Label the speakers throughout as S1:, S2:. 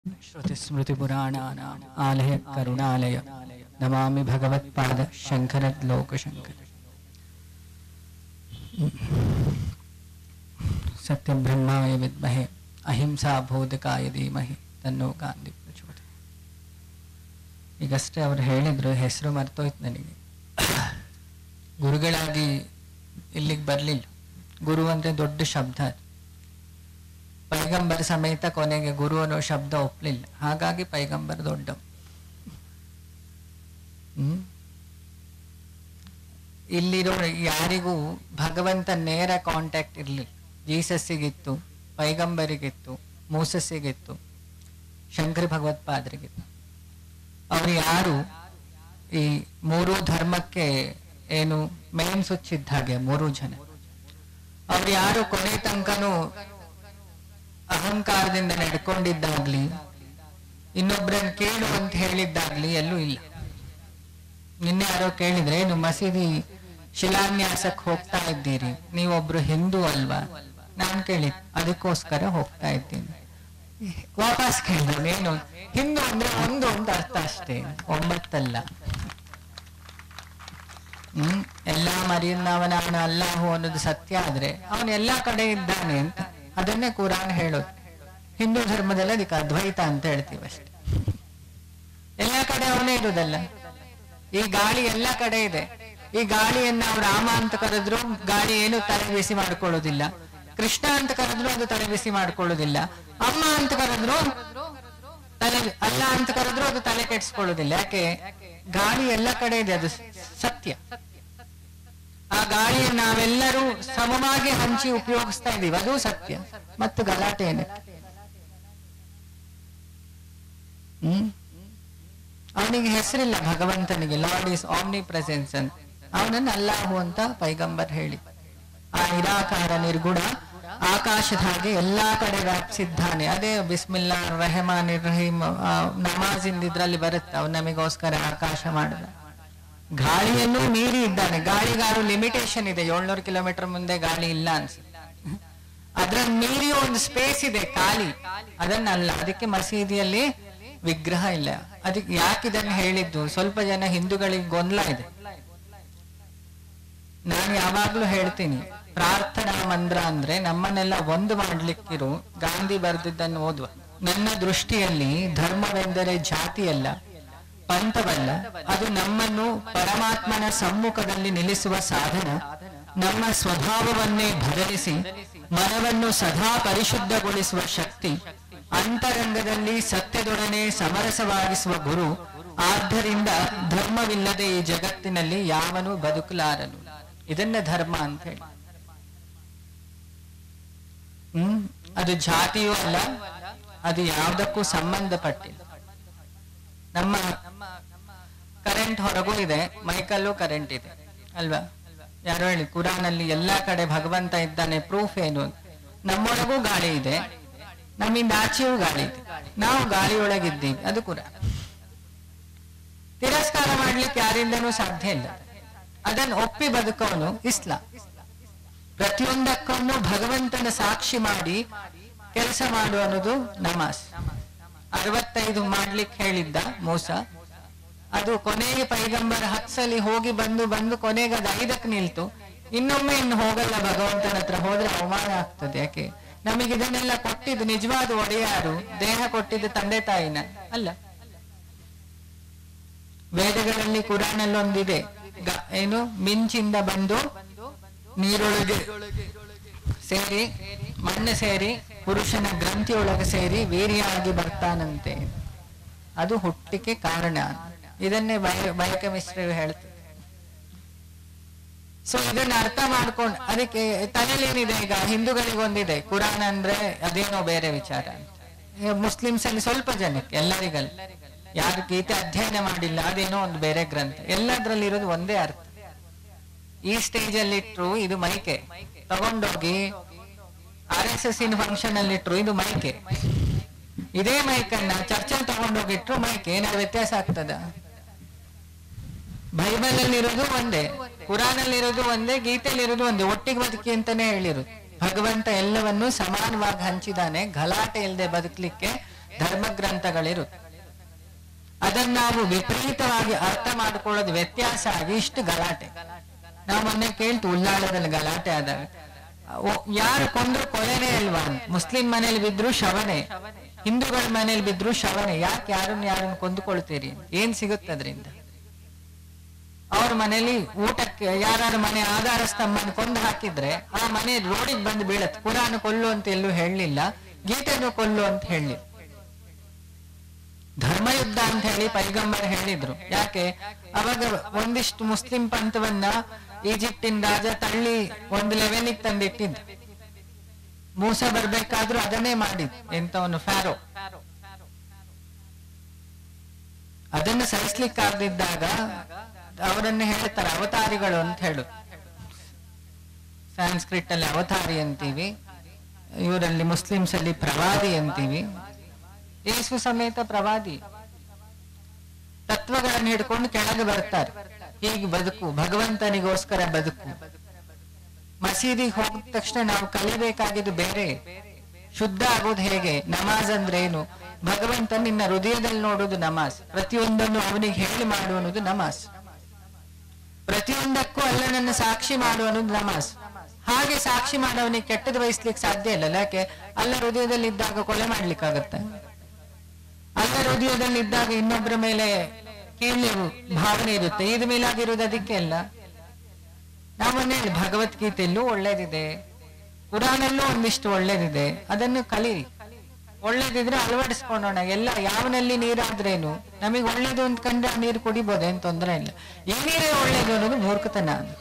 S1: श्रुतिस्मृतिपुराणानाम् आलय करुणालय नमामि भगवत्पाद शङ्करलोकशङ्कर सत्यब्रह्माय विद्महे ಅಹಿಂಸಾ ಬೋಧಕಾಯ ಧೀಮಹಿ ತನ್ನೋ ಗಾಂಧಿ ಪ್ರಚೋದ ಈಗಷ್ಟೇ ಅವ್ರು ಹೇಳಿದ್ರು ಹೆಸರು ಮರ್ತೋಯ್ತು ನನಗೆ ಗುರುಗಳಾಗಿ ಇಲ್ಲಿಗೆ ಬರಲಿಲ್ಲ ಗುರು ಅಂದ್ರೆ ದೊಡ್ಡ ಶಬ್ದ ಅದು ಪೈಗಂಬರ್ ಸಮೇತ ಕೊನೆಗೆ ಗುರು ಅನ್ನೋ ಶಬ್ದ ಒಪ್ಪಲಿಲ್ಲ ಹಾಗಾಗಿ ಪೈಗಂಬರ್ ದೊಡ್ಡ ಹ್ಮ್ ಇಲ್ಲಿರೋ ಯಾರಿಗೂ ಭಗವಂತ ನೇರ ಕಾಂಟ್ಯಾಕ್ಟ್ ಇರಲಿಲ್ಲ ಜೀಸಸ್ಸಿಗಿತ್ತು ಪೈಗಂಬರಿಗಿತ್ತು ಮೂಸಸ್ಸಿಗಿತ್ತು ಶಂಕರ ಭಗವತ್ಪಾದರಿಗಿತ್ತು ಅವರು ಯಾರು ಈ ಮೂರು ಧರ್ಮಕ್ಕೆ ಏನು ಮೇನ್ ಸ್ವಿಚ್ ಇದ್ದ ಹಾಗೆ ಮೂರು ಜನ ಅವ್ರು ಯಾರು ಕೊನೆ ತನಕನೂ ಅಹಂಕಾರದಿಂದ ನಡ್ಕೊಂಡಿದ್ದಾಗ್ಲಿ ಇನ್ನೊಬ್ರನ್ನ ಕೇಳು ಅಂತ ಹೇಳಿದ್ದಾಗ್ಲಿ ಎಲ್ಲೂ ಇಲ್ಲ ನಿನ್ನೆ ಯಾರೋ ಕೇಳಿದ್ರೆ ಏನು ಮಸೀದಿ ಶಿಲಾನ್ಯಾಸಕ್ಕೆ ಹೋಗ್ತಾ ಇದ್ದೀರಿ ನೀವೊಬ್ರು ಹಿಂದೂ ಅಲ್ವಾ ನಾನ್ ಕೇಳಿದ್ ಅದಕ್ಕೋಸ್ಕರ ಹೋಗ್ತಾ ಇದ್ದೀನಿ ವಾಪಸ್ ಕೇಳಿದ್ರು ಏನು ಹಿಂದೂ ಅಂದ್ರೆ ಒಂದು ಅಂತ ಅರ್ಥ ಅಷ್ಟೇ ಒಂಬತ್ತಲ್ಲ ಹ್ಮ್ ಎಲ್ಲಾ ಮರಿಯನ್ನವನಾನ ಅಲ್ಲಾಹು ಅನ್ನೋದು ಸತ್ಯ ಆದ್ರೆ ಅವನು ಎಲ್ಲಾ ಕಡೆ ಇದ್ದಾನೆ ಅಂತ ಅದನ್ನೇ ಕುರಾನ್ ಹೇಳೋದು ಹಿಂದೂ ಧರ್ಮದಲ್ಲಿ ಅದಕ್ಕೆ ಅದ್ವೈತ ಅಂತ ಹೇಳ್ತೀವಿ ಅಷ್ಟೇ ಎಲ್ಲಾ ಕಡೆ ಅವನೇ ಇರುದಲ್ಲ ಈ ಗಾಳಿ ಎಲ್ಲಾ ಕಡೆ ಇದೆ ಈ ಗಾಳಿಯನ್ನ ಅವ್ರು ರಾಮ ಅಂತ ಕರೆದ್ರು ಗಾಳಿ ಏನು ತಲೆ ಬಿಸಿ ಮಾಡ್ಕೊಳ್ಳೋದಿಲ್ಲ ಕೃಷ್ಣ ಅಂತ ಕರೆದ್ರು ಅದು ತಲೆ ಬಿಸಿ ಮಾಡ್ಕೊಳ್ಳೋದಿಲ್ಲ ಅಮ್ಮ ಅಂತ ಕರೆದ್ರು ತಲೆ ಅಲ್ಲ ಅಂತ ಕರೆದ್ರು ಅದು ತಲೆ ಕೆಡಿಸ್ಕೊಳ್ಳೋದಿಲ್ಲ ಯಾಕೆ ಗಾಳಿ ಎಲ್ಲ ಕಡೆ ಇದೆ ಅದು ಸತ್ಯ ಆ ಗಾಳಿಯನ್ನು ನಾವೆಲ್ಲರೂ ಸಮವಾಗಿ ಹಂಚಿ ಉಪಯೋಗಿಸ್ತಾ ಇದೀವಿ ಅದು ಸತ್ಯ ಮತ್ತು ಗಲಾಟೆ ಏನು ಹ್ಮ್ ಅವನಿಗೆ ಹೆಸರಿಲ್ಲ ಭಗವಂತನಿಗೆ ಲಾರ್ಡ್ ಇಸ್ ಆಮ್ನಿ ಪ್ರೆಸೆನ್ಸ್ ಅಂತ ಅವನನ್ನ ಅಲ್ಲಾಹು ಅಂತ ಪೈಗಂಬರ್ ಹೇಳಿ ಆ ನಿರಾಕಾರ ನಿರ್ಗುಣ ಆಕಾಶದ ಹಾಗೆ ಎಲ್ಲಾ ಕಡೆ ವ್ಯಾಪಿಸಿದ್ದಾನೆ ಅದೇ ಬಿಸ್ಮಿಲ್ಲಾ ರೆಹಮಾನ್ ರಹೀಮ್ ನಮಾಜಿಂದ ಇದ್ರಲ್ಲಿ ಬರುತ್ತೆ ಅವ್ನು ನಮಗೋಸ್ಕರ ಆಕಾಶ ಮಾಡಿದ ಗಾಳಿಯನ್ನು ಮೀರಿ ಇದ್ದಾನೆ ಗಾಳಿಗಾರು ಲಿಮಿಟೇಷನ್ ಇದೆ ಏಳ್ನೂರು ಕಿಲೋಮೀಟರ್ ಮುಂದೆ ಗಾಳಿ ಇಲ್ಲ ಅನ್ಸುತ್ತೆ ಅದ್ರ ಮೀರಿ ಒಂದು ಸ್ಪೇಸ್ ಇದೆ ಖಾಲಿ ಅದನ್ನಲ್ಲ ಅದಕ್ಕೆ ಮಸೀದಿಯಲ್ಲಿ ವಿಗ್ರಹ ಇಲ್ಲ ಅದಕ್ಕೆ ಯಾಕೆ ಇದನ್ನು ಹೇಳಿದ್ದು ಸ್ವಲ್ಪ ಜನ ಹಿಂದೂಗಳಿಗೆ ಗೊಂದಲ ಇದೆ ನಾನು ಯಾವಾಗ್ಲೂ ಹೇಳ್ತೀನಿ ಪ್ರಾರ್ಥನಾ ಮಂತ್ರ ಅಂದ್ರೆ ನಮ್ಮನ್ನೆಲ್ಲ ಒಂದು ಮಾಡ್ಲಿಕ್ಕಿರು ಗಾಂಧಿ ಬರೆದಿದ್ದನ್ನು ಓದುವ ನನ್ನ ದೃಷ್ಟಿಯಲ್ಲಿ ಧರ್ಮವೆಂದರೆ ಜಾತಿಯಲ್ಲ ಪಂಥವಲ್ಲ ಅದು ನಮ್ಮನ್ನು ಪರಮಾತ್ಮನ ಸಮ್ಮುಖದಲ್ಲಿ ನಿಲ್ಲಿಸುವ ಸಾಧನ ನಮ್ಮ ಸ್ವಭಾವವನ್ನೇ ಬದಲಿಸಿ ಮನವನ್ನು ಸದಾ ಪರಿಶುದ್ಧಗೊಳಿಸುವ ಶಕ್ತಿ ಅಂತರಂಗದಲ್ಲಿ ಸತ್ಯದೊಡನೆ ಸಮರಸವಾಗಿಸುವ ಗುರು ಆದ್ದರಿಂದ ಧರ್ಮವಿಲ್ಲದೆ ಈ ಜಗತ್ತಿನಲ್ಲಿ ಯಾವನು ಬದುಕಲಾರನು ಇದನ್ನ ಧರ್ಮ ಅಂತ ಹೇಳಿ ಹ್ಮ್ ಅದು ಜಾತಿಯೂ ಅಲ್ಲ ಅದು ಯಾವುದಕ್ಕೂ ಸಂಬಂಧಪಟ್ಟಿಲ್ಲ ನಮ್ಮ ಕರೆಂಟ್ ಹೊರಗೂ ಇದೆ ಮೈಕಲ್ಲೂ ಕರೆಂಟ್ ಇದೆ ಅಲ್ವಾ ಯಾರೋ ಹೇಳಿ ಕುರಾನಲ್ಲಿ ಎಲ್ಲಾ ಕಡೆ ಭಗವಂತ ಇದ್ದಾನೆ ಪ್ರೂಫ್ ಏನು ನಮ್ಮೊಳಗೂ ಗಾಳಿ ಇದೆ ನಮ್ಮಿಂದ ಆಚೆಯೂ ಗಾಳಿ ಇದೆ ನಾವು ಗಾಳಿಯೊಳಗಿದ್ದೀವಿ ಅದು ಕುರಾನ್ ತಿರಸ್ಕಾರ ಮಾಡ್ಲಿಕ್ಕೆ ಯಾರಿಂದನೂ ಸಾಧ್ಯ ಇಲ್ಲ ಅದನ್ನು ಒಪ್ಪಿ ಬದುಕೋನು ಇಸ್ಲಾಂ ಪ್ರತಿಯೊಂದಕ್ಕನ್ನು ಭಗವಂತನ ಸಾಕ್ಷಿ ಮಾಡಿ ಕೆಲಸ ಮಾಡು ಅನ್ನೋದು ನಮಾಸ್ ಅರವತ್ತೈದು ಮಾಡ್ಲಿಕ್ಕೆ ಹೇಳಿದ್ದ ಮೋಸ ಅದು ಕೊನೆಗೆ ಪೈಗಂಬರ್ ಹತ್ಸಲಿ ಹೋಗಿ ಬಂದು ಬಂದು ಕೊನೆಗೆ ಅದು ಐದಕ್ಕೆ ನಿಲ್ತು ಇನ್ನೊಮ್ಮೆ ಇನ್ನು ಹೋಗಲ್ಲ ಭಗವಂತನ ಹತ್ರ ಹೋದ್ರೆ ಅವಮಾನ ಆಗ್ತದೆ ಯಾಕೆ ನಮಗೆ ಇದನ್ನೆಲ್ಲ ಕೊಟ್ಟಿದ್ದು ನಿಜವಾದ ಒಡೆಯಾರು ದೇಹ ಕೊಟ್ಟಿದ್ದು ತಂದೆ ತಾಯಿನ ಅಲ್ಲ ವೇದಗಳಲ್ಲಿ ಕುರಾನಲ್ಲಿ ಒಂದಿದೆ ಗ- ಏನು ಮಿಂಚಿಂದ ಬಂದು ನೀರೊಳಗೆ ಸೇರಿ ಮಣ್ಣು ಸೇರಿ ಪುರುಷನ ಗ್ರಂಥಿಯೊಳಗೆ ಸೇರಿ ವೀರ್ಯ ಆಗಿ ಬರ್ತಾನಂತೆ ಅದು ಹುಟ್ಟಿಕೆ ಕಾರಣ ಇದನ್ನೇ ಬಯ ಬಯೋಕೆಮಿಸ್ಟ್ರಿ ಹೇಳ್ತಾರೆ ಸೊ ಇದನ್ನ ಅರ್ಥ ಮಾಡ್ಕೊಂಡು ಅದಕ್ಕೆ ತಲೆಲೇನಿದೆ ಈಗ ಹಿಂದೂಗಳಿಗೆ ಒಂದಿದೆ ಕುರಾನ್ ಅಂದ್ರೆ ಅದೇನೋ ಬೇರೆ ವಿಚಾರ ಅಂತ ಮುಸ್ಲಿಮ್ಸ್ ಅಲ್ಲಿ ಸ್ವಲ್ಪ ಜನಕ್ಕೆ ಎಲ್ಲರಿಗಲ್ಲ ಯಾರು ಗೀತೆ ಅಧ್ಯಯನ ಮಾಡಿಲ್ಲ ಅದೇನೋ ಒಂದು ಬೇರೆ ಗ್ರಂಥ ಎಲ್ಲದ್ರಲ್ಲಿ ಇರೋದು ಒಂದೇ ಅರ್ಥ ಈ ಸ್ಟೇಜ್ ಅಲ್ಲಿ ಇಟ್ರು ಇದು ಮೈಕೆ ತಗೊಂಡೋಗಿ R S S in function ಅಲ್ಲಿ ಇಟ್ರು ಇದು ಮೈಕೆ ಇದೇ ಮೈಕನ್ನ ಚರ್ಚಲ್ ತಗೊಂಡೋಗಿಟ್ರು ಮೈಕೆ ಏನಾದ್ರು ವ್ಯತ್ಯಾಸ ಆಗ್ತದ ಬೈಬಲ್ ಅಲ್ಲಿ ಇರೋದು ಒಂದೇ ಕುರಾನ್ ಅಲ್ಲಿ ಇರೋದು ಒಂದೇ ಗೀತೆಯಲ್ಲಿ ಇರೋದು ಒಂದೇ ಒಟ್ಟಿಗೆ ಬದುಕಿ ಅಂತಾನೆ ಹೇಳಿರೋದು ಭಗವಂತ ಎಲ್ಲವನ್ನೂ ಸಮಾನವಾಗಿ ಹಂಚಿದಾನೆ ಗಲಾಟೆ ಇಲ್ಲದೆ ಬದುಕಲಿಕ್ಕೆ ಧರ್ಮ ಗ್ರಂಥಗಳಿರುತ್ತೆ ಅದನ್ನ ನಾವು ವಿಪರೀತವಾಗಿ ಅರ್ಥ ಮಾಡ್ಕೊಳ್ಳೋದು ವ್ಯತ್ಯಾಸ ಆಗಿ ಇಷ್ಟು ಗಲಾಟೆ ನಾವು ಮೊನ್ನೆ ಕೇಳ್ತು ಉಳ್ಳಾಳದಲ್ಲಿ ಗಲಾಟೆ ಆದಾಗ ಓ- ಯಾರು ಕೊಂದ್ರು ಕೊಲೆನೇ ಅಲ್ವಾ ಅಂತ. ಮುಸ್ಲಿಂ ಮನೇಲಿ ಬಿದ್ರು ಶವನೆ ಹಿಂದೂಗಳ ಮನೇಲಿ ಬಿದ್ರು ಶವನೆ ಯಾಕೆ ಯಾರನ್ನ ಯಾರನ್ನ ಕೊಂದುಕೊಳ್ತೀರಿ ಏನ್ ಸಿಗುತ್ತೆ ಅದರಿಂದ ಅವ್ರ ಮನೇಲಿ ಊಟಕ್ಕೆ ಯಾರು ಮನೆ ಆಧಾರ ಸ್ತಂಭನ ಕೊಂದು ಹಾಕಿದ್ರೆ ಆ ಮನೆ ರೋಡಿಗೆ ಬಂದು ಬೀಳತ್ತೆ ಕುರಾನ್ ಕೊಲ್ಲು ಅಂತ ಎಲ್ಲೂ ಹೇಳಲಿಲ್ಲ ಗೀತೆನೂ ಕೊಲ್ಲು ಅಂತ ಹೇಳಲಿಲ್ಲ ಧರ್ಮಯುದ್ಧ ಅಂತ ಹೇಳಿ ಪೈಗಂಬರ್ ಹೇಳಿದ್ರು ಯಾಕೆ ಅವಾಗ ಒಂದಿಷ್ಟು ಮುಸ್ಲಿಂ ಪಂಥವನ್ನ ಈಜಿಪ್ಟಿನ ರಾಜ ತಳ್ಳಿ ಒಂದು ಲೆವೆಲಿಗೆ ತಂದಿಟ್ಟಿದ್ದ ಮೂಸ ಬರ್ಬೇಕಾದ್ರೂ ಅದನ್ನೇ ಮಾಡಿದ್ ಎಂತವನು ಫ್ಯಾರೋ ಅದನ್ನು ಸಹಿಸ್ಲಿಕ್ಕಾಗದಿದ್ದಾಗ ಅವರನ್ನು ಹೇಳ್ತಾರೆ ಅವತಾರಿಗಳು ಅಂತ ಹೇಳು ಸಾಂಸ್ಕ್ರಿಟ್ ಅಲ್ಲಿ ಅವತಾರಿ ಅಂತೀವಿ ಇವರಲ್ಲಿ ಮುಸ್ಲಿಮ್ಸ್ ಅಲ್ಲಿ ಪ್ರವಾದಿ ಅಂತೀವಿ ಯೇಸು ಸಮೇತ ಪ್ರವಾದಿ ತತ್ವಗಳನ್ನು ಹಿಡ್ಕೊಂಡು ಕೆಳಗೆ ಬರ್ತಾರೆ ಹೀಗೆ ಬದುಕು ಭಗವಂತನಿಗೋಸ್ಕರ ಬದುಕು ಮಸೀದಿಗೆ ಹೋಗಿದ ತಕ್ಷಣ ನಾವು ಕಲಿಬೇಕಾಗಿದ್ದು ಬೇರೆ ಶುದ್ಧ ಆಗೋದು ಹೇಗೆ ನಮಾಜ್ ಅಂದ್ರೆ ಏನು ಭಗವಂತ ನಿನ್ನ ಹೃದಯದಲ್ಲಿ ನೋಡೋದು ನಮಾಜ್ ಪ್ರತಿಯೊಂದನ್ನು ಅವನಿಗೆ ಹೇಳಿ ಮಾಡು ಅನ್ನೋದು ನಮಾಜ್ ಪ್ರತಿಯೊಂದಕ್ಕೂ ಅಲ್ಲ ನನ್ನ ಸಾಕ್ಷಿ ಮಾಡು ಅನ್ನೋದು ನಮಾಜ್ ಹಾಗೆ ಸಾಕ್ಷಿ ಮಾಡೋವನಿಗೆ ಕೆಟ್ಟದ್ದು ವಹಿಸ್ಲಿಕ್ಕೆ ಸಾಧ್ಯ ಇಲ್ಲ ಯಾಕೆ ಅಲ್ಲ ಹೃದಯದಲ್ಲಿ ಇದ್ದಾಗ ಕೊಲೆ ಮಾಡ್ಲಿಕ್ಕಾಗತ್ತೆ ಅಲ್ಲ ಹೃದಯದಲ್ಲಿ ಇದ್ದಾಗ ಇನ್ನೊಬ್ಬರ ಮೇಲೆ ಕೀಳು ಭಾವನೆ ಇರುತ್ತೆ ಇದು ಮೇಲಾಗಿರುವುದು ಅದಕ್ಕೆ ಅಲ್ಲ ನಾವನ್ನೇ ಹೇಳಿ ಭಗವದ್ಗೀತೆಯಲ್ಲೂ ಒಳ್ಳೇದಿದೆ ಕುರಾನಲ್ಲೂ ಒಂದಿಷ್ಟು ಒಳ್ಳೇದಿದೆ ಅದನ್ನು ಕಲೀರಿ ಒಳ್ಳೇದಿದ್ರೆ ಅಳವಡಿಸ್ಕೊಂಡೋಣ ಎಲ್ಲ ಯಾವನಲ್ಲಿ ನೀರಾದ್ರೇನು ನಮಗೆ ಒಳ್ಳೇದು ಅಂತ ಕಂಡ್ರೆ ಆ ನೀರು ಕುಡಿಬೋದು ಏನ್ ತೊಂದರೆ ಇಲ್ಲ ಈ ನೀರೇ ಒಳ್ಳೇದು ಅನ್ನೋದು ಮೂರ್ಖತನ ಅದು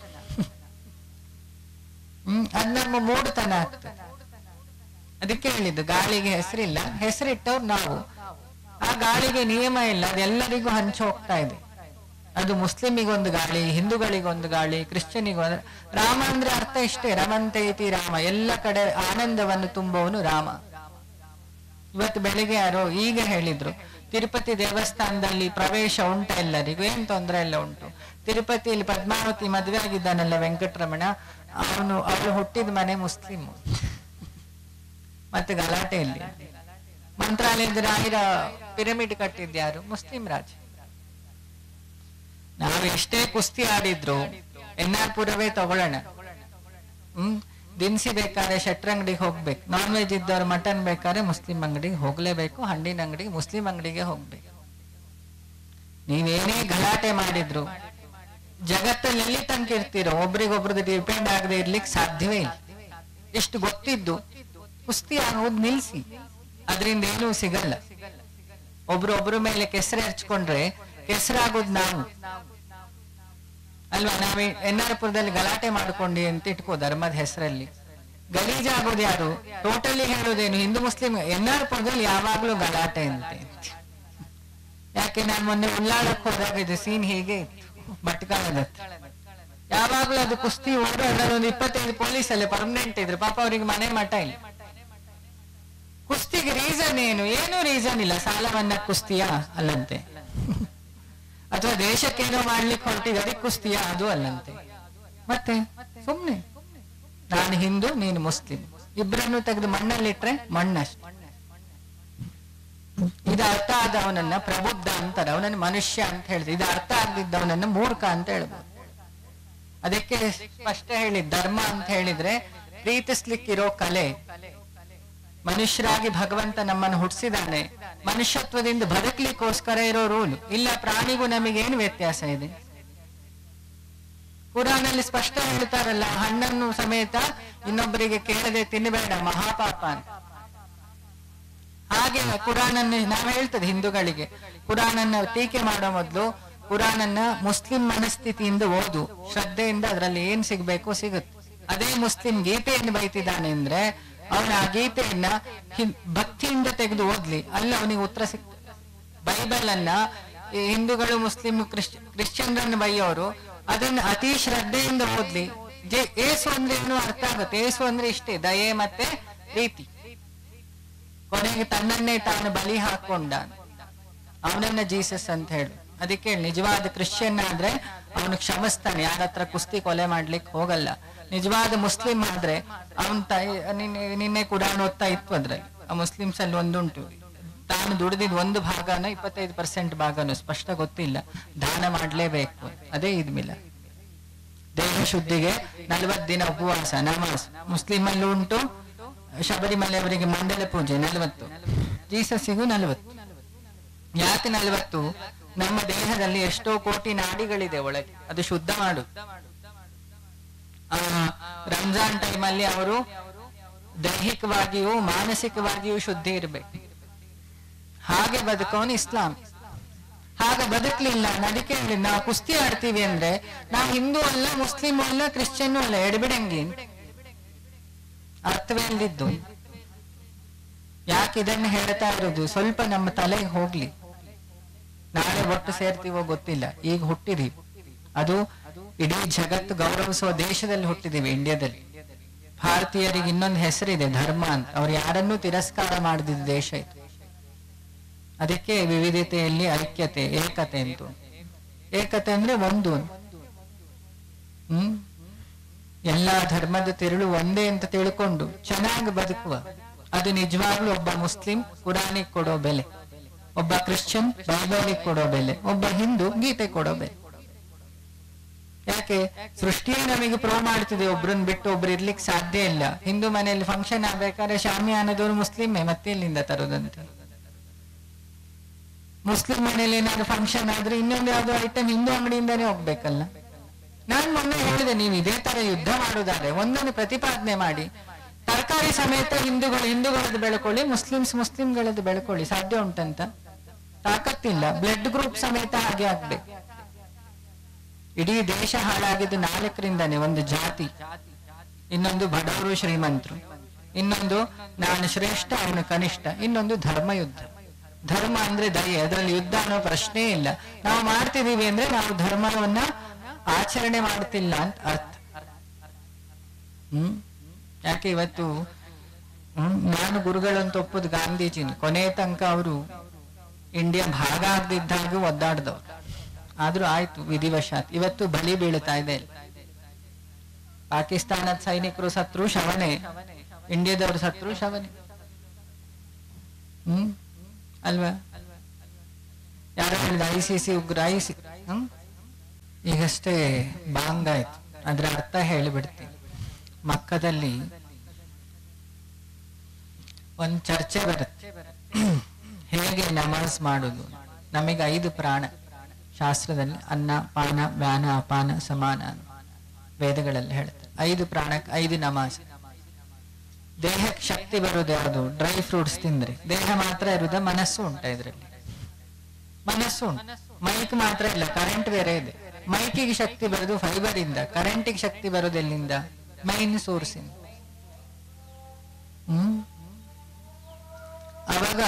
S1: ಹ್ಮ್ ಅದ್ ನಮ್ಮ ಮೂಢತನ ಆಗ್ತದೆ ಅದಕ್ಕೆ ಹೇಳಿದ್ದು ಗಾಳಿಗೆ ಹೆಸರಿಲ್ಲ ಹೆಸರಿಟ್ಟವ್ರು ನಾವು ಆ ಗಾಳಿಗೆ ನಿಯಮ ಇಲ್ಲ ಅದೆಲ್ಲರಿಗೂ ಹಂಚಿ ಹೋಗ್ತಾ ಇದೆ ಅದು ಮುಸ್ಲಿಮಿಗೊಂದು ಗಾಳಿ ಹಿಂದೂಗಳಿಗೊಂದು ಗಾಳಿ ಕ್ರಿಶ್ಚಿಯನಿಗೊಂದು ರಾಮ ಅಂದ್ರೆ ಅರ್ಥ ಇಷ್ಟೇ ರಮಂತೆ ಇತಿ ರಾಮ ಎಲ್ಲ ಕಡೆ ಆನಂದವನ್ನು ತುಂಬುವವನು ರಾಮ ಇವತ್ತು ಬೆಳಿಗ್ಗೆ ಯಾರೋ ಈಗ ಹೇಳಿದ್ರು ತಿರುಪತಿ ದೇವಸ್ಥಾನದಲ್ಲಿ ಪ್ರವೇಶ ಉಂಟ ಎಲ್ಲರಿಗೂ ಏನ್ ತೊಂದರೆ ಇಲ್ಲ ಉಂಟು ತಿರುಪತಿಯಲ್ಲಿ ಪದ್ಮಾವತಿ ಮದುವೆ ಆಗಿದ್ದಾನಲ್ಲ ವೆಂಕಟರಮಣ ಅವನು ಅವಳು ಹುಟ್ಟಿದ ಮನೆ ಮುಸ್ಲಿಂ ಮತ್ತೆ ಗಲಾಟೆ ಇಲ್ಲಿ ಮಂತ್ರಾಲಯದ ರಾಯರ ಪಿರಮಿಡ್ ಕಟ್ಟಿದ್ಯಾರು ಮುಸ್ಲಿಂ ರಾಜ ನಾವು ಎಷ್ಟೇ ಕುಸ್ತಿ ಆಡಿದ್ರು ಎನ್ ಆರ್ ಪುರವೇ ತಗೊಳ್ಳೋಣ ಹ್ಮ್ ದಿನಸಿ ಬೇಕಾದ್ರೆ ಶೆಟ್ರಂಗಡಿಗೆ ಹೋಗ್ಬೇಕು ನಾನ್ ವೆಜ್ ಇದ್ದವ್ರು ಮಟನ್ ಬೇಕಾದ್ರೆ ಮುಸ್ಲಿಂ ಅಂಗಡಿಗೆ ಹೋಗ್ಲೇಬೇಕು ಹಣ್ಣಿನ ಅಂಗಡಿಗೆ ಮುಸ್ಲಿಂ ಅಂಗಡಿಗೆ ಹೋಗ್ಬೇಕು ನೀವೇನೇ ಗಲಾಟೆ ಮಾಡಿದ್ರು ಜಗತ್ತಲ್ಲಿ ಎಲ್ಲಿ ತನಕ ಇರ್ತೀರೋ ಒಬ್ರಿಗೊಬ್ರದ್ದು ಡಿಪೆಂಡ್ ಆಗದೆ ಇರ್ಲಿಕ್ಕೆ ಸಾಧ್ಯವೇ ಇಲ್ಲ ಎಷ್ಟು ಗೊತ್ತಿದ್ದು ಕುಸ್ತಿ ಆಗೋದು ನಿಲ್ಸಿ ಅದರಿಂದ ಏನೂ ಸಿಗಲ್ಲ ಒಬ್ರು ಒಬ್ರ ಮೇಲೆ ಕೆಸರೆ ಹಚ್ಕೊಂಡ್ರೆ ಕೆಸರಾಗೋದು ನಾವು ಅಲ್ವಾ ನಾವೇ ಎನ್ ಆರ್ ಪುರದಲ್ಲಿ ಗಲಾಟೆ ಮಾಡ್ಕೊಂಡಿ ಅಂತ ಇಟ್ಕೋ ಧರ್ಮದ ಹೆಸರಲ್ಲಿ ಗಲೀಜಾಗೋದು ಯಾರು ಟೋಟಲಿ ಹೇಳೋದೇನು ಹಿಂದೂ ಮುಸ್ಲಿಂ ಎನ್ ಆರ್ ಪುರದಲ್ಲಿ ಯಾವಾಗ್ಲೂ ಗಲಾಟೆ ಅಂತೆ ಯಾಕೆ ನಾನು ಮೊನ್ನೆ ಉಳ್ಳಾಳಕ್ಕೆ ಹೋದಾಗ ಇದು ಸೀನ್ ಹೀಗೆ ಇತ್ತು ಭಟ್ಕಳದ ಯಾವಾಗ್ಲೂ ಅದು ಕುಸ್ತಿ ಓಡೋ ಅದ್ರಲ್ಲಿ ಒಂದು ಇಪ್ಪತ್ತೈದು ಪೊಲೀಸ್ ಅಲ್ಲೇ ಪರ್ಮನೆಂಟ್ ಇದ್ರು ಪಾಪ ಅವ್ರಿಗೆ ಮನೆ ಮಠ ಇಲ್ಲ ಕುಸ್ತಿಗೆ ರೀಸನ್ ಏನು ಏನು ರೀಸನ್ ಇಲ್ಲ ಸಾಲವನ್ನ ಕುಸ್ತಿಯಾ ಅಲ್ಲಂತೆ ಅಥವಾ ದೇಶಕ್ಕೇನೋ ಮಾಡ್ಲಿಕ್ಕೆ ಹೊರಟಿದೆ ಅದಕ್ಕೆ ಕುಸ್ತಿಯಾ ಅದು ಅಲ್ಲಂತೆ ಮತ್ತೆ ಸುಮ್ನೆ ನಾನು ಹಿಂದೂ ನೀನು ಮುಸ್ಲಿಂ ಇಬ್ಬರನ್ನು ತೆಗೆದು ಮಣ್ಣಲ್ಲಿಟ್ರೆ ಮಣ್ಣಷ್ಟೆ ಇದು ಅರ್ಥ ಆದವನನ್ನ ಪ್ರಬುದ್ಧ ಅಂತಾರೆ ಅವನನ್ನ ಮನುಷ್ಯ ಅಂತ ಹೇಳ್ತಾರೆ ಇದು ಅರ್ಥ ಆಗದಿದ್ದವನನ್ನ ಮೂರ್ಖ ಅಂತ ಹೇಳ್ಬೋದು ಅದಕ್ಕೆ ಸ್ಪಷ್ಟ ಹೇಳಿ ಧರ್ಮ ಅಂತ ಹೇಳಿದ್ರೆ ಪ್ರೀತಿಸ್ಲಿಕ್ಕಿರೋ ಕಲೆ ಮನುಷ್ಯರಾಗಿ ಭಗವಂತ ನಮ್ಮನ್ನು ಹುಟ್ಟಿಸಿದಾನೆ ಮನುಷ್ಯತ್ವದಿಂದ ಬದುಕಲಿಕ್ಕೋಸ್ಕರ ಇರೋ ರೂಲ್ ಇಲ್ಲ ಪ್ರಾಣಿಗೂ ನಮಗೇನು ವ್ಯತ್ಯಾಸ ಇದೆ ಕುರಾನಲ್ಲಿ ಸ್ಪಷ್ಟ ಹೇಳ್ತಾರಲ್ಲ ಹಣ್ಣನ್ನು ಸಮೇತ ಇನ್ನೊಬ್ಬರಿಗೆ ಕೇಳದೆ ತಿನ್ನಬೇಡ ಮಹಾಪಾಪ ಅಂತ ಹಾಗೆ ಕುರಾನನ್ನು ನಾವು ಹೇಳ್ತದೆ ಹಿಂದೂಗಳಿಗೆ ಕುರಾನನ್ನ ಟೀಕೆ ಮಾಡೋ ಮೊದಲು ಕುರಾನನ್ನ ಮುಸ್ಲಿಂ ಮನಸ್ಥಿತಿಯಿಂದ ಓದು ಶ್ರದ್ಧೆಯಿಂದ ಅದರಲ್ಲಿ ಏನ್ ಸಿಗ್ಬೇಕು ಸಿಗುತ್ತೆ ಅದೇ ಮುಸ್ಲಿಂ ಗೀತೆಯನ್ನು ಬೈತಿದ್ದಾನೆ ಅಂದ್ರೆ ಅವನ ಆ ಗೀತೆಯನ್ನ ಹಿಂ- ಭಕ್ತಿಯಿಂದ ತೆಗೆದು ಓದ್ಲಿ ಅಲ್ಲಿ ಅವನಿಗೆ ಉತ್ತರ ಸಿಗ್ತದೆ ಬೈಬಲ್ ಅನ್ನ ಈ ಹಿಂದೂಗಳು ಮುಸ್ಲಿಂ ಕ್ರಿಶ್ಚ ಕ್ರಿಶ್ಚಿಯನ್ರನ್ನು ಬೈಯೋರು ಅದನ್ನ ಅತಿ ಶ್ರದ್ಧೆಯಿಂದ ಓದ್ಲಿ ಜೆ ಏಸು ಅಂದ್ರೆ ಏನು ಅರ್ಥ ಆಗುತ್ತೆ ಏಸು ಅಂದ್ರೆ ಇಷ್ಟೇ ದಯೆ ಮತ್ತೆ ಪ್ರೀತಿ ಕೊನೆಗೆ ತನ್ನನ್ನೇ ತಾನು ಬಲಿ ಹಾಕೊಂಡ ಅವನನ್ನ ಜೀಸಸ್ ಅಂತ ಹೇಳು ಅದಕ್ಕೆ ನಿಜವಾದ ಕ್ರಿಶ್ಚಿಯನ್ ಆದ್ರೆ ಅವನು ಕ್ಷಮಿಸ್ತಾನೆ ಯಾರ ಹತ್ರ ಕುಸ್ತಿ ಕೊಲೆ ಮಾಡ್ಲಿಕ್ಕೆ ಹೋಗಲ್ಲ ನಿಜವಾದ ಮುಸ್ಲಿಂ ಆದ್ರೆ ಅವನ್ ತಾಯಿ ನಿನ್ನೆ ನಿನ್ನೆ ಕುರಾನ್ ಓದ್ತಾ ಇತ್ತು ಅದ್ರಲ್ಲಿ ಆ ಮುಸ್ಲಿಮ್ಸ್ ಅಲ್ಲಿ ಒಂದುಂಟು ತಾನು ದುಡಿದಿದ್ ಒಂದು ಭಾಗನ ಇಪ್ಪತ್ತೈದು ಪರ್ಸೆಂಟ್ ಭಾಗನು ಸ್ಪಷ್ಟ ಗೊತ್ತಿಲ್ಲ ದಾನ ಮಾಡ್ಲೇಬೇಕು ಅದೇ ಈದ್ ಮಿಲಾದ್ ದೇಹ ಶುದ್ಧಿಗೆ ನಲವತ್ತು ದಿನ ಉಪವಾಸ ನಮಾಜ್ ಮುಸ್ಲಿಂ ಅಲ್ಲಿ ಉಂಟು ಶಬರಿಮಲೆ ಅವರಿಗೆ ಮಂಡಲ ಪೂಜೆ ನಲವತ್ತು ಜೀಸಸ್ಸಿಗೂ ನಲವತ್ತು ಯಾಕೆ ನಲವತ್ತು ನಮ್ಮ ದೇಹದಲ್ಲಿ ಎಷ್ಟೋ ಕೋಟಿ ನಾಡಿಗಳಿದೆ ಒಳಗೆ ಅದು ಶುದ್ಧ ಮಾಡು ಆ ರಂಜಾನ್ ಟೈಮಲ್ಲಿ ಅವರು ದೈಹಿಕವಾಗಿಯೂ ಮಾನಸಿಕವಾಗಿಯೂ ಶುದ್ಧಿ ಇರಬೇಕು ಹಾಗೆ ಬದುಕೋನು ಇಸ್ಲಾಂ ಹಾಗೆ ಬದುಕಲಿಲ್ಲ ನಡಿಕೆ ಹೇಳಿದ್ ನಾವು ಕುಸ್ತಿ ಆಡ್ತೀವಿ ಅಂದ್ರೆ ನಾವು ಹಿಂದೂ ಅಲ್ಲ ಮುಸ್ಲಿಂ ಅಲ್ಲ ಕ್ರಿಶ್ಚಿಯನ್ ಅಲ್ಲ ಎಡಬಿಡಂಗಿ ಅರ್ಥವೇ ಇಲ್ಲಿದ್ದು ಯಾಕೆ ಇದನ್ನ ಹೇಳ್ತಾ ಇರೋದು ಸ್ವಲ್ಪ ನಮ್ಮ ತಲೆಗೆ ಹೋಗ್ಲಿ ನಾಳೆ ಒಟ್ಟು ಸೇರ್ತೀವೋ ಗೊತ್ತಿಲ್ಲ ಈಗ ಹುಟ್ಟಿದೀವಿ ಅದು ಇಡೀ ಜಗತ್ತು ಗೌರವಿಸುವ ದೇಶದಲ್ಲಿ ಹುಟ್ಟಿದೀವಿ ಇಂಡಿಯಾದಲ್ಲಿ ಭಾರತೀಯರಿಗೆ ಇನ್ನೊಂದು ಹೆಸರಿದೆ ಧರ್ಮ ಅಂತ ಅವ್ರು ಯಾರನ್ನೂ ತಿರಸ್ಕಾರ ಮಾಡಿದ ದೇಶ ಇದು ಅದಕ್ಕೆ ವಿವಿಧತೆಯಲ್ಲಿ ಐಕ್ಯತೆ ಏಕತೆ ಅಂತ ಏಕತೆ ಅಂದ್ರೆ ಒಂದು ಹ್ಮ್ ಎಲ್ಲಾ ಧರ್ಮದ ತಿರುಳು ಒಂದೇ ಅಂತ ತಿಳ್ಕೊಂಡು ಚೆನ್ನಾಗಿ ಬದುಕುವ ಅದು ನಿಜವಾಗ್ಲೂ ಒಬ್ಬ ಮುಸ್ಲಿಂ ಕುರಾನಿಗೆ ಕೊಡೋ ಬೆಲೆ ಒಬ್ಬ ಕ್ರಿಶ್ಚಿಯನ್ ಬೈಬಲಿಗೆ ಕೊಡೋ ಬೆಲೆ ಒಬ್ಬ ಹಿಂದೂ ಗೀತೆ ಕೊಡೋ ಬೆಲೆ ಯಾಕೆ ಸೃಷ್ಟಿಯೇ ನಮಗೆ ಪ್ರೋ ಮಾಡ್ತಿದೆ ಒಬ್ರನ್ನ ಬಿಟ್ಟು ಒಬ್ರು ಇರ್ಲಿಕ್ಕೆ ಸಾಧ್ಯ ಇಲ್ಲ ಹಿಂದೂ ಮನೆಯಲ್ಲಿ ಫಂಕ್ಷನ್ ಆಗ್ಬೇಕಾದ್ರೆ ಶಾಮಿಯಾನದವ್ರು ಮುಸ್ಲಿಮೇ ಮತ್ತೆ ಎಲ್ಲಿಂದ ತರೋದಂತೆ ಮುಸ್ಲಿಂ ಮನೇಲಿ ಏನಾದ್ರು ಫಂಕ್ಷನ್ ಆದ್ರೆ ಇನ್ನೊಂದು ಯಾವ್ದೋ ಐಟಮ್ ಹಿಂದೂ ಅಂಗಡಿಯಿಂದಾನೇ ಹೋಗ್ಬೇಕಲ್ಲ ನಾನ್ ಮೊನ್ನೆ ಹೇಳಿದೆ ನೀವು ಇದೇ ತರ ಯುದ್ಧ ಮಾಡುದಾದ್ರೆ ಒಂದನ್ನು ಪ್ರತಿಪಾದನೆ ಮಾಡಿ ತರಕಾರಿ ಸಮೇತ ಹಿಂದೂಗಳು ಹಿಂದೂಗಳದ್ದು ಬೆಳ್ಕೊಳ್ಳಿ ಮುಸ್ಲಿಮ್ಸ್ ಮುಸ್ಲಿಂಗಳದ್ದು ಬೆಳ್ಕೊಳ್ಳಿ ಸಾಧ್ಯ ಉಂಟಂತ ತಾಕತ್ತಿಲ್ಲ ಬ್ಲಡ್ ಗ್ರೂಪ್ ಸಮೇತ ಹಾಗೆ ಆಗ್ಬೇಕು ಇಡೀ ದೇಶ ಹಾಳಾಗಿದ್ದು ನಾಲ್ಕರಿಂದಾನೆ ಒಂದು ಜಾತಿ ಇನ್ನೊಂದು ಬಡವರು ಶ್ರೀಮಂತರು ಇನ್ನೊಂದು ನಾನು ಶ್ರೇಷ್ಠ ಅವನು ಕನಿಷ್ಠ ಇನ್ನೊಂದು ಧರ್ಮ ಯುದ್ಧ ಧರ್ಮ ಅಂದ್ರೆ ದಯೆ ಅದರಲ್ಲಿ ಯುದ್ಧ ಅನ್ನೋ ಪ್ರಶ್ನೆ ಇಲ್ಲ ನಾವು ಮಾಡ್ತಿದೀವಿ ಅಂದ್ರೆ ನಾವು ಧರ್ಮವನ್ನ ಆಚರಣೆ ಮಾಡ್ತಿಲ್ಲ ಅಂತ ಅರ್ಥ ಹ್ಮ್ ಯಾಕೆ ಇವತ್ತು ಹ್ಮ್ ನಾನು ಗುರುಗಳಂತ ಒಪ್ಪುದು ಗಾಂಧೀಜಿನ ಕೊನೆ ತನಕ ಅವರು ಇಂಡಿಯಾ ಭಾಗ ಆಗದಿದ್ದಾಗ ಒದ್ದಾಡ್ದವ್ರು ಆದ್ರೂ ಆಯ್ತು ವಿಧಿವಶಾತ್ ಇವತ್ತು ಬಲಿ ಬೀಳ್ತಾ ಇದೆ ಪಾಕಿಸ್ತಾನದ ಸೈನಿಕರು ಸತ್ರು ಶವನೆ ಇಂಡಿಯಾದವರು ಸತ್ರು ಶವನೆ ಹ್ಮ್ ಅಲ್ವಾ ಯಾರು ಹೇಳಿದ ಐ ಸಿ ಸಿ ಉಗ್ರ ಐ ಸಿ ಹ್ಮ್ ಈಗಷ್ಟೇ ಬಾಂಗ್ ಆಯ್ತು ಅದ್ರ ಅರ್ಥ ಹೇಳಿಬಿಡ್ತೀನಿ ಮಕ್ಕದಲ್ಲಿ ಒಂದ್ ಚರ್ಚೆ ಬರುತ್ತೆ ಹೇಗೆ ನಮಾಜ್ ಮಾಡುದು ನಮಗೆ ಐದು ಪ್ರಾಣ ಶಾಸ್ತ್ರದಲ್ಲಿ ಅನ್ನ ಪಾನ ವ್ಯಾನ ಅಪಾನ ಸಮಾನ ಅಂತ ವೇದಗಳಲ್ಲಿ ಹೇಳುತ್ತೆ ಐದು ಪ್ರಾಣಕ್ಕೆ ಐದು ನಮಾಜ್ ದೇಹಕ್ಕೆ ಶಕ್ತಿ ಬರುದು ಯಾವುದು ಡ್ರೈ ಫ್ರೂಟ್ಸ್ ತಿಂದ್ರೆ ದೇಹ ಮಾತ್ರ ಇರುದ ಮನಸ್ಸು ಉಂಟ ಇದ್ರಲ್ಲಿ ಮನಸ್ಸು ಉಂಟು ಮೈಕ್ ಮಾತ್ರ ಇಲ್ಲ ಕರೆಂಟ್ ಬೇರೆ ಇದೆ ಮೈಕಿಗೆ ಶಕ್ತಿ ಬರೋದು ಫೈಬರ್ ಇಂದ ಕರೆಂಟಿಗೆ ಶಕ್ತಿ ಬರೋದು ಎಲ್ಲಿಂದ ಮೈನ್ ಸೋರ್ಸ್ ಇಂದ ಹ್ಮ್ ಅವಾಗ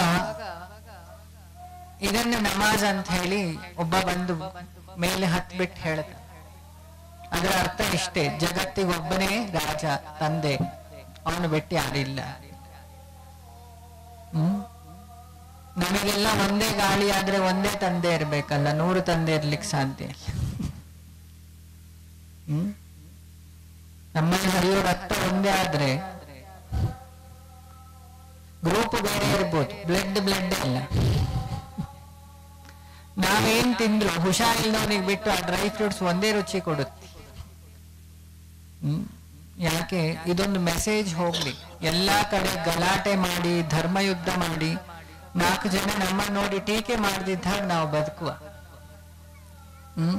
S1: ಇದನ್ನ ನಮಾಜ್ ಅಂತ ಹೇಳಿ ಒಬ್ಬ ಬಂದು ಮೇಲೆ ಹತ್ಬಿಟ್ಟು ಹೇಳ್ತ ಅದರ ಅರ್ಥ ಇಷ್ಟೇ ಜಗತ್ತಿಗೊಬ್ಬನೇ ರಾಜ ತಂದೆ ಅವನು ಬಿಟ್ಟು ಯಾರಿಲ್ಲ ಹ್ಮ್ ನಮಗೆಲ್ಲ ಒಂದೇ ಗಾಳಿ ಆದ್ರೆ ಒಂದೇ ತಂದೆ ಇರ್ಬೇಕಲ್ಲ ನೂರು ತಂದೆ ಇರ್ಲಿಕ್ಕೆ ಸಾಧ್ಯ ಇಲ್ಲ ಹ್ಮ್ ನಮ್ಮಲ್ಲಿ ಹರಿಯೋ ರಕ್ತ ಒಂದೇ ಆದ್ರೆ ಗ್ರೂಪ್ ಬೇರೆ ಇರ್ಬೋದು ಬ್ಲಡ್ ಬ್ಲಡ್ ಇಲ್ಲ ನಾವೇನ್ ತಿಂದ್ರು ಹುಷಾರಿಲ್ದವನಿಗೆ ಬಿಟ್ಟು ಆ ಡ್ರೈ ಫ್ರೂಟ್ಸ್ ಒಂದೇ ರುಚಿ ಕೊಡುತ್ತೆ ಹ್ಮ್ ಯಾಕೆ ಇದೊಂದು ಮೆಸೇಜ್ ಹೋಗ್ಲಿ ಎಲ್ಲಾ ಕಡೆ ಗಲಾಟೆ ಮಾಡಿ ಧರ್ಮ ಯುದ್ಧ ಮಾಡಿ ನಾಲ್ಕು ಜನ ನಮ್ಮ ನೋಡಿ ಟೀಕೆ ಮಾಡದಿದ್ದಾಗ ನಾವು ಬದುಕುವ ಹ್ಮ್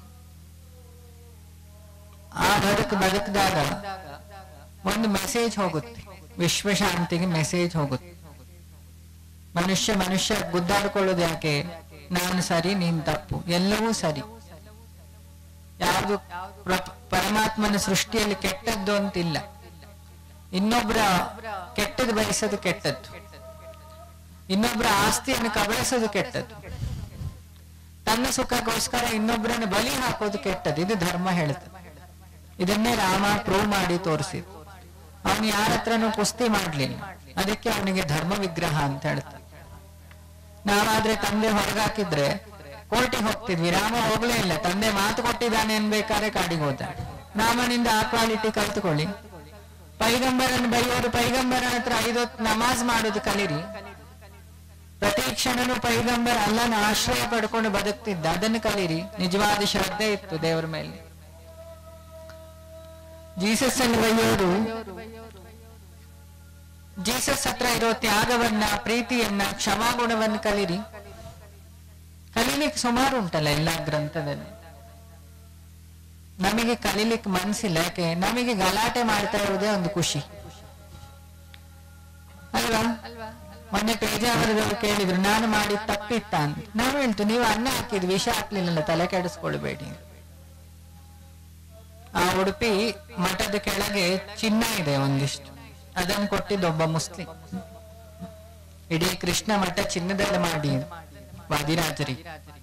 S1: ಆ ಬದುಕು ಬದುಕಿದಾಗ ಒಂದು ಮೆಸೇಜ್ ಹೋಗುತ್ತೆ ವಿಶ್ವಶಾಂತಿಗೆ ಮೆಸೇಜ್ ಹೋಗುತ್ತೆ ಮನುಷ್ಯ ಮನುಷ್ಯ ಗುದ್ದಾಡ್ಕೊಳ್ಳೋದು ಯಾಕೆ ನಾನು ಸರಿ ನೀನ್ ತಪ್ಪು ಎಲ್ಲವೂ ಸರಿ ಯಾವುದು ಪ್ರ- ಪರಮಾತ್ಮನ ಸೃಷ್ಟಿಯಲ್ಲಿ ಕೆಟ್ಟದ್ದು ಅಂತಿಲ್ಲ ಇನ್ನೊಬ್ಬರ ಕೆಟ್ಟದ್ದು ಬಯಸೋದು ಕೆಟ್ಟದ್ದು ಇನ್ನೊಬ್ಬರ ಆಸ್ತಿಯನ್ನು ಕಬಳಿಸೋದು ಕೆಟ್ಟದ್ದು ತನ್ನ ಸುಖಕ್ಕೋಸ್ಕರ ಇನ್ನೊಬ್ಬರನ್ನು ಬಲಿ ಹಾಕೋದು ಕೆಟ್ಟದ್ದು ಇದು ಧರ್ಮ ಹೇಳುತ್ತೆ ಇದನ್ನೇ ರಾಮ ಪ್ರೂವ್ ಮಾಡಿ ತೋರಿಸಿದ್ ಅವನು ಯಾರ ಹತ್ರನೂ ಕುಸ್ತಿ ಮಾಡ್ಲಿಲ್ಲ ಅದಕ್ಕೆ ಅವನಿಗೆ ಧರ್ಮ ವಿಗ್ರಹ ಅಂತ ಹೇಳ್ತಾರೆ ನಾವಾದ್ರೆ ತಂದೆ ಹೊರಗಾಕಿದ್ರೆ ಕೋರ್ಟಿಗೆ ಹೋಗ್ತಿದ್ವಿ ರಾಮ ಹೋಗ್ಲೇ ಇಲ್ಲ ತಂದೆ ಮಾತು ಕೊಟ್ಟಿದ್ದಾನೆ ಅನ್ಬೇಕಾದ್ರೆ ಕಾಡಿಗೆ ಹೋದ ರಾಮನಿಂದ ಆ ಕ್ವಾಲಿಟಿ ಕಲ್ತ್ಕೊಳ್ಳಿ ಪೈಗಂಬರನ್ನು ಬೈಯೋರು ಪೈಗಂಬರ ಹತ್ರ ಐದೊತ್ತು ನಮಾಜ್ ಮಾಡೋದು ಕಲೀರಿ ಪ್ರತಿ ಕ್ಷಣನೂ ಪೈಗಂಬರ್ ಅಲ್ಲನ ಆಶ್ರಯ ಪಡ್ಕೊಂಡು ಬದುಕ್ತಿದ್ದ ಅದನ್ನು ಕಲೀರಿ ನಿಜವಾದ ಶ್ರದ್ಧೆ ಇತ್ತು ದೇವರ ಮೇಲೆ ಜೀಸಸ್ ಅನ್ನು ಬೈಯೋರು ಜೀಸಸ್ ಹತ್ರ ಇರೋ ತ್ಯಾಗವನ್ನ ಪ್ರೀತಿಯನ್ನ ಕ್ಷಮಾಗುಣವನ್ನು ಕಲೀರಿ ಕಲೀಲಿಕ್ಕೆ ಸುಮಾರು ಉಂಟಲ್ಲ ಎಲ್ಲಾ ಗ್ರಂಥದಲ್ಲಿ ನಮಗೆ ಕಲೀಲಿಕ್ಕೆ ಮನ್ಸಿಲ್ಲ ಯಾಕೆ ನಮಗೆ ಗಲಾಟೆ ಮಾಡ್ತಾ ಇರುವುದೇ ಒಂದು ಖುಷಿ ಅಲ್ವಾ ಮೊನ್ನೆ ಪೇಜಾವರದವರು ಕೇಳಿದ್ರು ನಾನು ಮಾಡಿ ತಪ್ಪಿತ್ತ ಅಂತ ನಾವು ಹೇಳ್ತು ನೀವು ಅನ್ನ ಹಾಕಿದ್ ವಿಷ ಹಾಕ್ಲಿಲ್ಲಲ್ಲ ತಲೆ ಕೆಡಿಸ್ಕೊಳ್ಬೇಡಿ ಆ ಉಡುಪಿ ಮಠದ ಕೆಳಗೆ ಚಿನ್ನ ಇದೆ ಒಂದಿಷ್ಟು ಅದನ್ನು ಕೊಟ್ಟಿದ್ದು ಒಬ್ಬ ಮುಸ್ಲಿಂ ಇಡೀ ಕೃಷ್ಣ ಮಠ ಚಿನ್ನದಲ್ಲಿ ಮಾಡಿ ವಾದಿರಾಜರಿ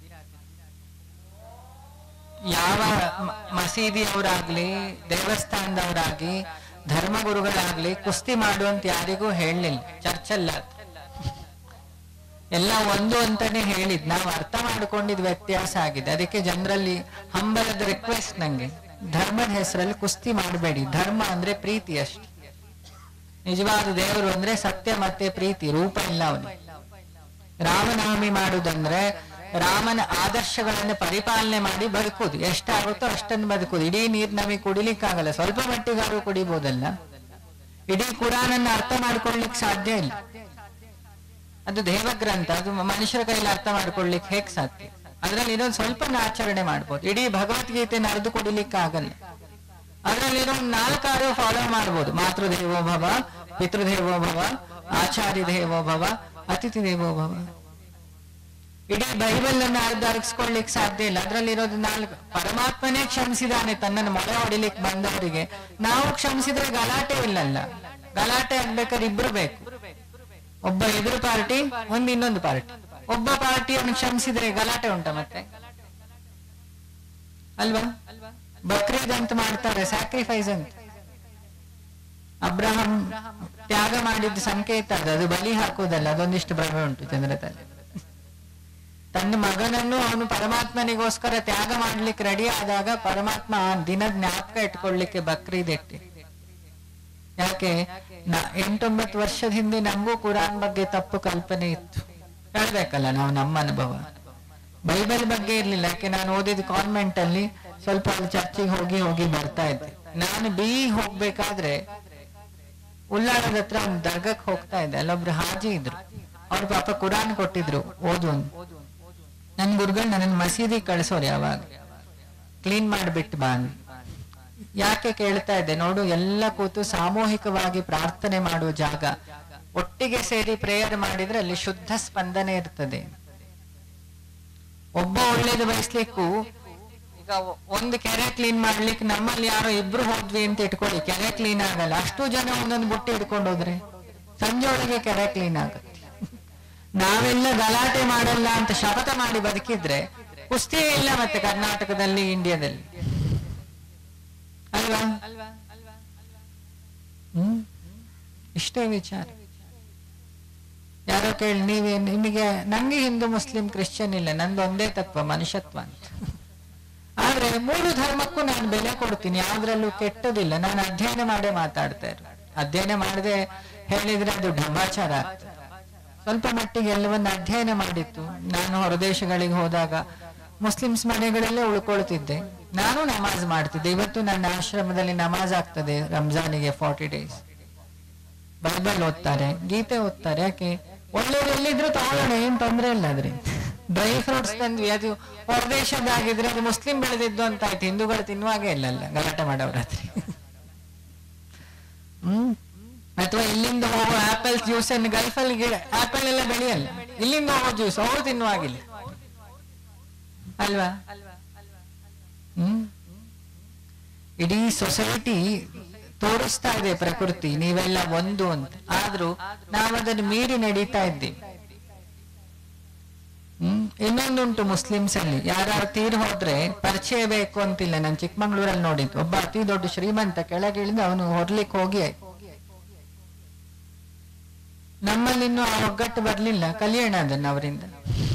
S1: ಯಾವ ಮ- ಮಸೀದಿಯವರಾಗ್ಲಿ ದೇವಸ್ಥಾನದವರಾಗ್ಲಿ ಧರ್ಮಗುರುಗಳಾಗ್ಲಿ ಕುಸ್ತಿ ಮಾಡುವಂತ ಯಾರಿಗೂ ಹೇಳಲಿಲ್ಲ ಚರ್ಚಲ್ಲ ಅದು. ಎಲ್ಲ ಒಂದು ಅಂತಾನೆ ಹೇಳಿದ್ ನಾವು ಅರ್ಥ ಮಾಡ್ಕೊಂಡಿದ್ ವ್ಯತ್ಯಾಸ ಆಗಿದೆ ಅದಕ್ಕೆ ಜನರಲ್ಲಿ ಹಂಬಲದ ರಿಕ್ವೆಸ್ಟ್ ನಂಗೆ ಧರ್ಮದ ಹೆಸರಲ್ಲಿ ಕುಸ್ತಿ ಮಾಡಬೇಡಿ ಧರ್ಮ ಅಂದ್ರೆ ಪ್ರೀತಿ ಅಷ್ಟೆ ನಿಜವಾದ ದೇವರು ಅಂದ್ರೆ ಸತ್ಯ ಮತ್ತೆ ಪ್ರೀತಿ ರೂಪ ಇಲ್ಲ ಅವನು ರಾಮನವಮಿ ಮಾಡುದಂದ್ರೆ ರಾಮನ ಆದರ್ಶಗಳನ್ನು ಪರಿಪಾಲನೆ ಮಾಡಿ ಬದುಕುದು ಎಷ್ಟಾಗುತ್ತೋ ಅಷ್ಟನ್ನು ಬದುಕುದು ಇಡೀ ನೀರ್ ನಮಗೆ ಕುಡಿಲಿಕ್ಕಾಗಲ್ಲ ಸ್ವಲ್ಪ ಮಟ್ಟಿಗಾದ್ರೂ ಕುಡಿಬಹುದಲ್ಲ ಇಡೀ ಕುರಾನನ್ನ ಅರ್ಥ ಮಾಡ್ಕೊಳ್ಲಿಕ್ಕೆ ಸಾಧ್ಯ ಇಲ್ಲ ಅದು ದೇವಗ್ರಂಥ ಅದು ಮನುಷ್ಯರ ಕೈಲಿ ಅರ್ಥ ಮಾಡ್ಕೊಳ್ಲಿಕ್ಕೆ ಹೇಗ್ ಸಾಧ್ಯ ಅದ್ರಲ್ಲಿ ಇನ್ನೊಂದು ಸ್ವಲ್ಪ ಆಚರಣೆ ಮಾಡ್ಬೋದು ಇಡೀ ಭಗವದ್ಗೀತೆ ನಡೆದು ಕುಡಿಲಿಕ್ಕೆ ಆಗಲ್ಲ ಅದ್ರಲ್ಲಿರೋ ನಾಲ್ಕಾರು ಫಾಲೋ ಮಾಡ್ಬೋದು ಮಾತೃದೇವೋ ಭವ ಪಿತೃದೇವೋ ಭವ ಆಚಾರ್ಯ ದೇವೋ ಭವ ಅತಿಥಿ ದೇವೋ ಭವ ಇಡೀ ಬೈಬಲ್ ಅನ್ನ ಅರ್ಧ ಅರಗಿಸ್ಕೊಳ್ಲಿಕ್ಕೆ ಸಾಧ್ಯ ಇಲ್ಲ ಅದ್ರಲ್ಲಿರೋದು ನಾಲ್ಕು ಪರಮಾತ್ಮನೇ ಕ್ಷಮಿಸಿದಾನೆ ತನ್ನನ್ನು ಮೊಳೆ ಹೊಡಿಲಿಕ್ಕೆ ಬಂದವರಿಗೆ ನಾವು ಕ್ಷಮಿಸಿದ್ರೆ ಗಲಾಟೆ ಇಲ್ಲಲ್ಲ ಗಲಾಟೆ ಆಗ್ಬೇಕಾದ್ರೆ ಇಬ್ರು ಬೇಕು ಒಬ್ಬ ಎದುರು ಪಾರ್ಟಿ ಒಂದು ಇನ್ನೊಂದು ಪಾರ್ಟಿ ಒಬ್ಬ ಪಾರ್ಟಿಯನ್ನು ಕ್ಷಮಿಸಿದ್ರೆ ಗಲಾಟೆ ಉಂಟ ಮತ್ತೆ ಅಲ್ವಾ ಬಕ್ರೀದ್ ಅಂತ ಮಾಡ್ತಾರೆ ಸ್ಯಾಕ್ರಿಫೈಸ್ ಅಂತ ಅಬ್ರಹಂ ತ್ಯಾಗ ಮಾಡಿದ ಸಂಕೇತ ಅದು ಅದು ಬಲಿ ಹಾಕುವುದಲ್ಲ ಅದೊಂದಿಷ್ಟು ಭ್ರಮೆ ಉಂಟು ಜನರ ತಲೆ ತನ್ನ ಮಗನನ್ನು ಅವನು ಪರಮಾತ್ಮನಿಗೋಸ್ಕರ ತ್ಯಾಗ ಮಾಡ್ಲಿಕ್ಕೆ ರೆಡಿ ಆದಾಗ ಪರಮಾತ್ಮ ಆ ದಿನದ ಜ್ಞಾಪಕ ಇಟ್ಕೊಳ್ಳಿಕ್ಕೆ ಬಕ್ರೀದ್ ಇಟ್ಟಿ ಯಾಕೆ ನ- ಎಂಟೊಂಬತ್ತು ವರ್ಷದ ಹಿಂದೆ ನಮಗೂ ಕುರಾನ್ ಬಗ್ಗೆ ತಪ್ಪು ಕಲ್ಪನೆ ಇತ್ತು ಹೇಳ್ಬೇಕಲ್ಲ ನಾವು ನಮ್ಮ ಅನುಭವ ಬೈಬಲ್ ಬಗ್ಗೆ ಇರ್ಲಿಲ್ಲ ಯಾಕೆ ನಾನು ಓದಿದ ಕಾನ್ವೆಂಟ್ ಅಲ್ಲಿ ಸ್ವಲ್ಪ ಅಲ್ಲಿ ಚರ್ಚಿಗೆ ಹೋಗಿ ಹೋಗಿ ಬರ್ತಾ ಇದ್ದೆ ನಾನು ಬಿ ಹೋಗ್ಬೇಕಾದ್ರೆ ಉಳ್ಳಾಳದ ಹತ್ರ ಒಂದು ದರ್ಗಕ್ಕೆ ಹೋಗ್ತಾ ಇದ್ದೆ ಅಲ್ಲೊಬ್ರು ಹಾಜಿ ಇದ್ರು ಅವ್ರು ಪಾಪ ಕುರಾನ್ ಕೊಟ್ಟಿದ್ರು ಓದು ಅಂತ ನನ್ ಗುರುಗಳು ನನ್ನ ಮಸೀದಿ ಕಳಿಸೋರು ಯಾವಾಗ ಕ್ಲೀನ್ ಮಾಡಿಬಿಟ್ಟು ಬಾ ಅಂತ. ಯಾಕೆ ಕೇಳ್ತಾ ಇದ್ದೆ ನೋಡು ಎಲ್ಲ ಕೂತು ಸಾಮೂಹಿಕವಾಗಿ ಪ್ರಾರ್ಥನೆ ಮಾಡುವ ಜಾಗ ಒಟ್ಟಿಗೆ ಸೇರಿ ಪ್ರೇಯರ್ ಮಾಡಿದ್ರೆ ಅಲ್ಲಿ ಶುದ್ಧ ಸ್ಪಂದನೆ ಇರ್ತದೆ ಒಬ್ಬ ಒಳ್ಳೇದು ಬಯಸ್ಲಿಕ್ಕೂ ಈಗ ಒ- ಒಂದು ಕೆರೆ ಕ್ಲೀನ್ ಮಾಡ್ಲಿಕ್ಕೆ ನಮ್ಮಲ್ಲಿ ಯಾರೋ ಇಬ್ರು ಹೋದ್ವಿ ಅಂತ ಇಟ್ಕೊಳ್ಳಿ ಕೆರೆ ಕ್ಲೀನ್ ಆಗಲ್ಲ ಅಷ್ಟು ಜನ ಒಂದೊಂದು ಬುಟ್ಟಿ ಹಿಡ್ಕೊಂಡು ಹೋದ್ರೆ ಸಂಜೆ ಒಳಗೆ ಕೆರೆ ಕ್ಲೀನ್ ಆಗುತ್ತೆ ನಾವೆಲ್ಲ ಗಲಾಟೆ ಮಾಡಲ್ಲ ಅಂತ ಶಪಥ ಮಾಡಿ ಬದುಕಿದ್ರೆ ಕುಸ್ತಿಯೇ ಇಲ್ಲ ಮತ್ತೆ ಕರ್ನಾಟಕದಲ್ಲಿ ಇಂಡಿಯಾದಲ್ಲಿ ಅಲ್ವಾ ಹ್ಮ್ ಇಷ್ಟೇ ವಿಚಾರ ಯಾರೋ ಕೇಳಿ ನೀವೇ ನಿಮಗೆ ನಂಗೆ ಹಿಂದೂ ಮುಸ್ಲಿಂ ಕ್ರಿಶ್ಚಿಯನ್ ಇಲ್ಲ ನಂದು ಒಂದೇ ತತ್ವ ಮನುಷ್ಯತ್ವ ಅಂತ ಆದ್ರೆ ಮೂರು ಧರ್ಮಕ್ಕೂ ನಾನು ಬೆಲೆ ಕೊಡ್ತೀನಿ ಯಾವ್ದ್ರಲ್ಲೂ ಕೆಟ್ಟದಿಲ್ಲ ನಾನು ಅಧ್ಯಯನ ಮಾಡೇ ಮಾತಾಡ್ತಾ ಇರೋದು ಅಧ್ಯಯನ ಮಾಡದೆ ಹೇಳಿದ್ರೆ ಅದು ಢಂಬಾಚಾರ ಆಗ್ತದೆ ಸ್ವಲ್ಪ ಮಟ್ಟಿಗೆ ಎಲ್ಲವನ್ನ ಅಧ್ಯಯನ ಮಾಡಿತ್ತು ನಾನು ಹೊರದೇಶಗಳಿಗೆ ಹೋದಾಗ ಮುಸ್ಲಿಮ್ಸ್ ಮನೆಗಳಲ್ಲೇ ಉಳ್ಕೊಳ್ತಿದ್ದೆ ನಾನು ನಮಾಜ್ ಮಾಡ್ತಿದ್ದೆ ಇವತ್ತು ನನ್ನ ಆಶ್ರಮದಲ್ಲಿ ನಮಾಜ್ ಆಗ್ತದೆ ರಂಜಾನಿಗೆ ಫಾರ್ಟಿ ಡೇಸ್ ಬೈಬಲ್ ಓದ್ತಾರೆ ಗೀತೆ ಓದ್ತಾರೆ ಯಾಕೆ ಒಳ್ಳೆಯವ್ರು ಎಲ್ಲಿದ್ರು ತಗೊಳ್ಳೋಣ ಏನ್ ತೊಂದ್ರೆ ಇಲ್ಲ ಅದ್ರಿಂದ ಡ್ರೈ ಫ್ರೂಟ್ಸ್ ತಂದ್ವಿ ಅದು ಹೊರದೇಶದಾಗಿದ್ರೆ ಅದು ಮುಸ್ಲಿಂ ಬೆಳೆದಿದ್ದು ಅಂತ ಆಯ್ತು ಹಿಂದೂಗಳು ತಿನ್ನುವಾಗೆ ಇಲ್ಲಲ್ಲ ಗಲಾಟೆ ಮಾಡೋರ ಹತ್ರ ಹ್ಮ್ ಅಥವಾ ಇಲ್ಲಿಂದ ಹೋಗೋ ಆಪಲ್ ಜ್ಯೂಸ್ ಅನ್ನು ಗಲ್ಫ್ ಅಲ್ಲಿ ಗಿಡ ಆಪಲ್ ಎಲ್ಲ ಬೆಳೆಯಲ್ಲ ಇಲ್ಲಿಂದ ಹೋಗೋ ಜ್ಯೂಸ್ ಅವರು ತಿನ್ನುವಾಗಿಲ್ಲ ಅಲ್ವಾ ಹ್ಮ್ ಇಡೀ ಸೊಸೈಟಿ ತೋರಿಸ್ತಾ ಇದೆ ಪ್ರಕೃತಿ ನೀವೆಲ್ಲ ಒಂದು ಅಂತ ಆದ್ರೂ ನಾವದನ್ನು ಮೀರಿ ನಡೀತಾ ಇದ್ದೀವಿ ಹ್ಮ್ ಇನ್ನೊಂದುಂಟು ಮುಸ್ಲಿಮ್ಸ್ ಅಲ್ಲಿ ಯಾರು ತೀರ್ ಹೋದ್ರೆ ಪರಿಚಯ ಬೇಕು ಅಂತಿಲ್ಲ ನಾನು ಚಿಕ್ಕಮಂಗ್ಳೂರಲ್ಲಿ ನೋಡಿದ್ದು ಒಬ್ಬ ಅತಿ ದೊಡ್ಡ ಶ್ರೀಮಂತ ಕೆಳಗಿಳಿದು ಅವನು ಹೊರ್ಲಿಕ್ಕೆ ಹೋಗಿ ಆಯ್ತು ನಮ್ಮಲ್ಲಿ ಇನ್ನೂ ಆ ಒಗ್ಗಟ್ಟು ಬರ್ಲಿಲ್ಲ ಕಲಿಯೋಣ ಅದನ್ನ ಅವರಿಂದ